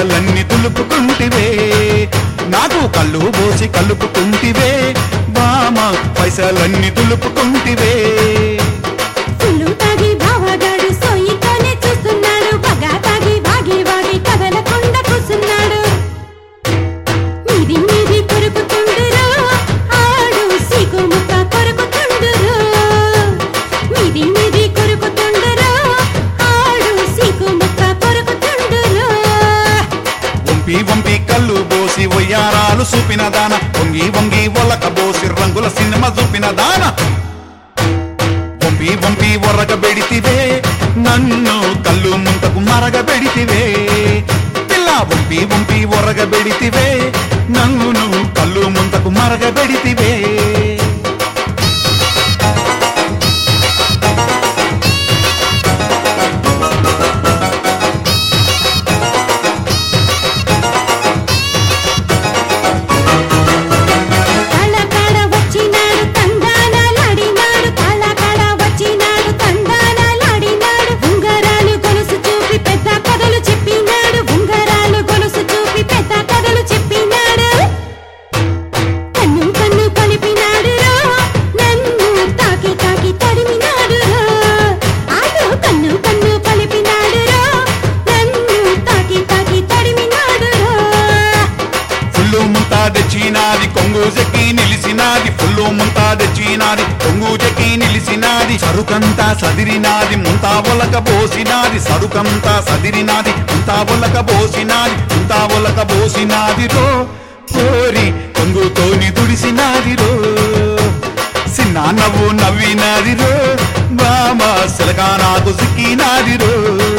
పైసలన్నీ దులుపుకుంటివే నాకు కళ్ళు పోసి కలుపుకుంటివే బామ పైసలన్నీ దులుపుకుంటివే ఫుల్లు తాగి బావగాడు సోయితోనే చూస్తున్నాడు బగా తాగి వాగి వాగి కదలకుండా కూసున్నాడు మీది మీది కొరుకుతుండురా ఆడు సీకు ముక్క కొరుకుతుండురా మీది మీది కొరుకుతుండురా ఆడు సీకు ముక్క కొరుకుతుండురా వంపి వంపి కళ్ళు పోసి ఒయ్యారాలు చూపిన దాన వంగి వంగి ఒలక పోసి రంగుల సినిమా చూపిన దాన వంపి వంపి ఒరగ పెడితివే నన్ను కళ్ళు ముంతకు మరగ పెడితివే పిల్ల వంపి వంపి ఒరగ పెడితివే నన్ను కళ్ళు ముంతకు మరగ పెడితివే కళకళ వచ్చినాడు తందానాలాడినాడు కళకళ వచ్చినాడు తందానాలాడినాడు ఉంగరాలు గొలుసు చూపి పెద్ద కథలు చెప్పినాడు ఉంగరాలు గొలుసు చూపి పెద్ద కథలు చెప్పినాడు కన్ను కన్ను కలిపినాడు రా నన్ను తాకి తాకి తడిమినాడు రా ఆడు కన్ను కన్ను కలిపినాడు రా నన్ను తాకి తాకి తడిమినాడు రా ఫుల్లు ముంతా తెచ్చినాది కొంగు చెక్కి నిలిసినాది ఫుల్లు ముంతా తెచ్చినాది కొంగు చెక్కి నిలిసినాది సరుకంతా సదిరినాది ముంతా ఒలక పోసినాది సరుకంతా సదిరినాది ముంతా ఒలక పోసినాది ముంతా ఒలక పోసినాది రో కోరి కొంగుతోని దుడిసినాది రో సిన్న నవ్వు నవ్వినాది రో బామ సిలకా నాకు సిక్కినాది రో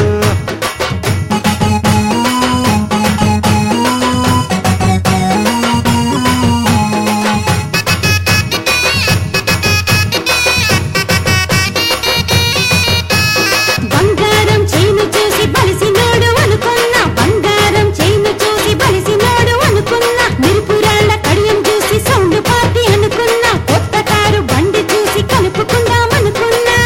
బంగారం చైను చూసి బలిసినోడు అనుకున్నా బంగారం చైను చూసి బలిసినోడు అనుకున్నా మిరుపురాళ్ళ కడియం చూసి సౌండ్ పార్టీ అనుకున్నా కొత్త కారు బండి చూసి కలుపుకుందాం అనుకున్నా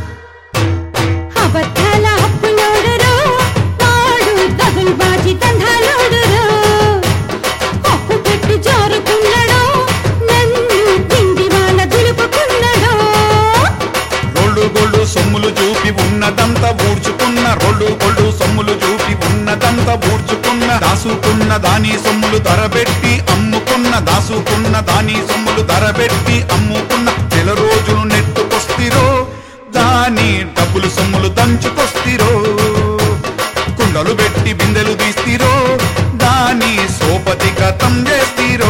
అబద్ధాల అప్పులోడురో వాడు దగులు బాజి దంధాలోడురో అప్పు పెట్టి జారుకున్నాడో నన్ను తిండి వాళ్ళ దులుపుకున్నాడో రోళ్ళు గొళ్ళు సొమ్ములు చూపి ఉన్నదంతా ఊడ్చుకున్న రోళ్ళు గొళ్ళు సొమ్ములు చూపి ఉన్నదంతా ఊడ్చుకున్న దాసుకున్న దాని సొమ్ములు ధరబెట్టి అమ్ముకున్న దాసుకున్న దాని సొమ్ములు ధరబెట్టి అమ్ముకున్న నెల రోజులు నెట్టుకొస్తిరో దాని డబ్బులు సొమ్ములు దంచుకొస్తిరో కుండలు పెట్టి బిందెలు తీస్తిరో దాని సోపతి గతం చేస్తిరో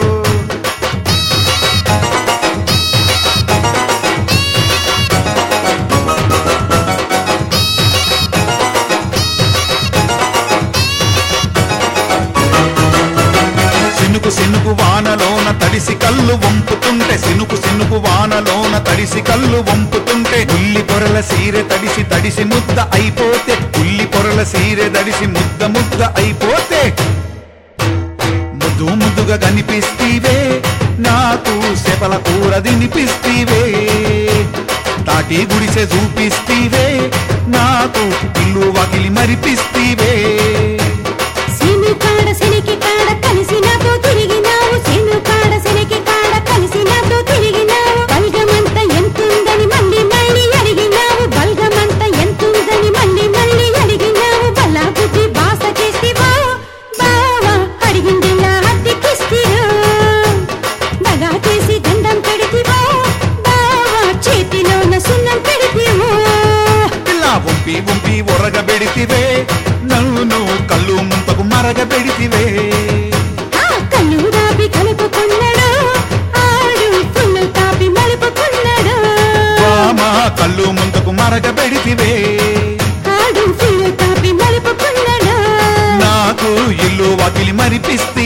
సినుకు సినుకు వానలోన తడిసి కళ్ళు వంపుతుంటే సినుకు సినుకు వానలోన తడిసి కళ్ళు వంపుతుంటే ఉల్లి పొరల సీరె తడిసి తడిసి ముద్ద అయిపోతే ఉల్లి పొరల సీరె తడిసి ముద్ద ముద్ద అయిపోతే ముద్దు ముద్దుగా కనిపిస్తీవే నాకు సెపల కూర తినిపిస్తీవే తాటి గుడిసె చూపిస్తీవే నాకు ఇల్లు వాకిలి మరిపిస్తీవే సీను కాడ శనికి కాడ కలిసి నాతో తిరిగినావు సీను కాడ శనికి కాడ కలిసి నాతో తిరిగినావు బల్గమంత ఎంతుందని మళ్ళీ మళ్ళీ అడిగినావు బల్గమంత ఎంతుందని మళ్ళీ మళ్ళీ అడిగినావు బల్లా బుద్ధి బాస చేస్తివా బావా అడిగిందిలా అద్దెకిస్తిరా దగా చేసి దండం పెడితివా బావా చేతిలోన సున్నం పెడితివా ఇలా వంపి వంపి ఒరగబెడితివే నన్ను కళ్ళు ముంతకు మరగబెడితివే ఆ కళ్ళు దాపి కలుపుకున్నాడు ఆడు ఫుల్లు తాపి మలుపుకున్నాడు వామ కళ్ళు ముంతకు మరగబెడితివే ఆడు ఫుల్లు తాపి మలుపుకున్నాడు నాకు ఇల్లు వాకిలి మరిపిస్తే